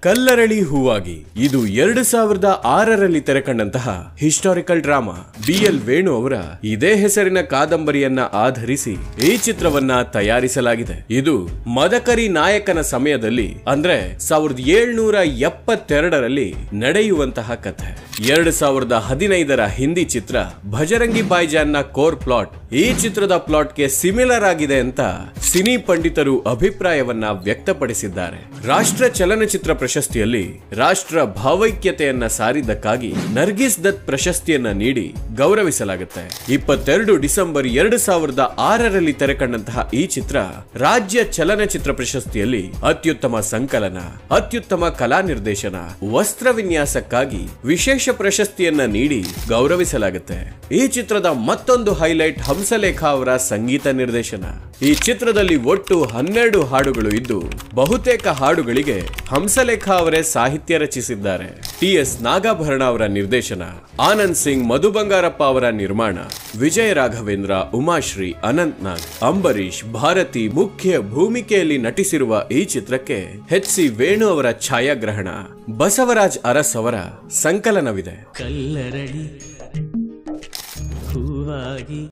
ಕಲ್ಲರಳಿ ಹೂವಾಗಿ ಇದು ಎರಡು ಸಾವಿರದ ಆರರಲ್ಲಿ ತೆರೆಕಂಡಂತಹ historical drama B L Venu ಅವರ ಇದೇ ಹೆಸರಿನ ಕಾದಂಬರಿಯನ್ನ ಆಧರಿಸಿ ಈ ಚಿತ್ರವನ್ನ ತಯಾರಿಸಲಾಗಿದೆ ಇದು ಮದಕರಿ ನಾಯಕನ ಸಮಯದಲ್ಲಿ ಅಂದ್ರೆ ಸಾವಿರದ ಏಳ್ನೂರ ಎಪ್ಪತ್ತೆರಡರಲ್ಲಿ ನಡೆಯುವಂತಹ ಕಥೆ ಎರಡು ಸಾವಿರದ ಹದಿನೈದರ ಹಿಂದಿ ಚಿತ್ರ ಭಜರಂಗಿ ಬಾಯ್ಜಾನ್ನ ಕೋರ್ ಪ್ಲಾಟ್ ಈ ಚಿತ್ರದ ಪ್ಲಾಟ್ಗೆ ಸಿಮಿಲರ್ ಆಗಿದೆ ಅಂತ ಸಿನಿ ಪಂಡಿತರು ಅಭಿಪ್ರಾಯವನ್ನ ವ್ಯಕ್ತಪಡಿಸಿದ್ದಾರೆ ರಾಷ್ಟ್ರ ಚಲನಚಿತ್ರ ಪ್ರಶಸ್ತಿಯಲ್ಲಿ ರಾಷ್ಟ್ರ ಭಾವೈಕ್ಯತೆಯನ್ನ ಸಾರಿದ್ದಕ್ಕಾಗಿ ನರ್ಗಿಸ್ ದತ್ ಪ್ರಶಸ್ತಿಯನ್ನ ನೀಡಿ ಗೌರವಿಸಲಾಗುತ್ತೆ ಇಪ್ಪತ್ತೆರಡು ಡಿಸೆಂಬರ್ ಎರಡು ಸಾವಿರದ ಆರರಲ್ಲಿ ತೆರೆಕಂಡಂತಹ ಈ ಚಿತ್ರ ರಾಜ್ಯ ಚಲನಚಿತ್ರ ಪ್ರಶಸ್ತಿಯಲ್ಲಿ ಅತ್ಯುತ್ತಮ ಸಂಕಲನ ಅತ್ಯುತ್ತಮ ಕಲಾ ನಿರ್ದೇಶನ ವಸ್ತ್ರ ವಿನ್ಯಾಸಕ್ಕಾಗಿ ವಿಶೇಷ ಪ್ರಶಸ್ತಿಯನ್ನ ನೀಡಿ ಗೌರವಿಸಲಾಗುತ್ತೆ ಈ ಚಿತ್ರದ ಮತ್ತೊಂದು ಹೈಲೈಟ್ ಹಂಸಲೇಖ ಅವರ ಸಂಗೀತ ನಿರ್ದೇಶನ ಈ ಚಿತ್ರದಲ್ಲಿ ಒಟ್ಟು ಹನ್ನೆರಡು ಹಾಡುಗಳು ಇದ್ದು ಬಹುತೇಕ ಹಾಡುಗಳಿಗೆ ಹಂಸಲೇಖ ಅವರೇ ಸಾಹಿತ್ಯ ರಚಿಸಿದ್ದಾರೆ ಟಿ ಎಸ್ ನಾಗಾಭರಣ ಅವರ ನಿರ್ದೇಶನ ಆನಂದ್ ಸಿಂಗ್ ಮಧು ಬಂಗಾರಪ್ಪ ಅವರ ನಿರ್ಮಾಣ ವಿಜಯ ರಾಘವೇಂದ್ರ ಉಮಾಶ್ರೀ ಅನಂತ್ ನಾಗ್ ಅಂಬರೀಶ್ ಭಾರತಿ ಮುಖ್ಯ ಭೂಮಿಕೆಯಲ್ಲಿ ನಟಿಸಿರುವ ಈ ಚಿತ್ರಕ್ಕೆ ಎಚ್ ಸಿ ವೇಣು ಅವರ ಛಾಯಾಗ್ರಹಣ ಬಸವರಾಜ್ ಅರಸ್ ಅವರ ಸಂಕಲನವಿದೆ ಕಲ್ಲರಳಿ ಹೂವಾಗಿ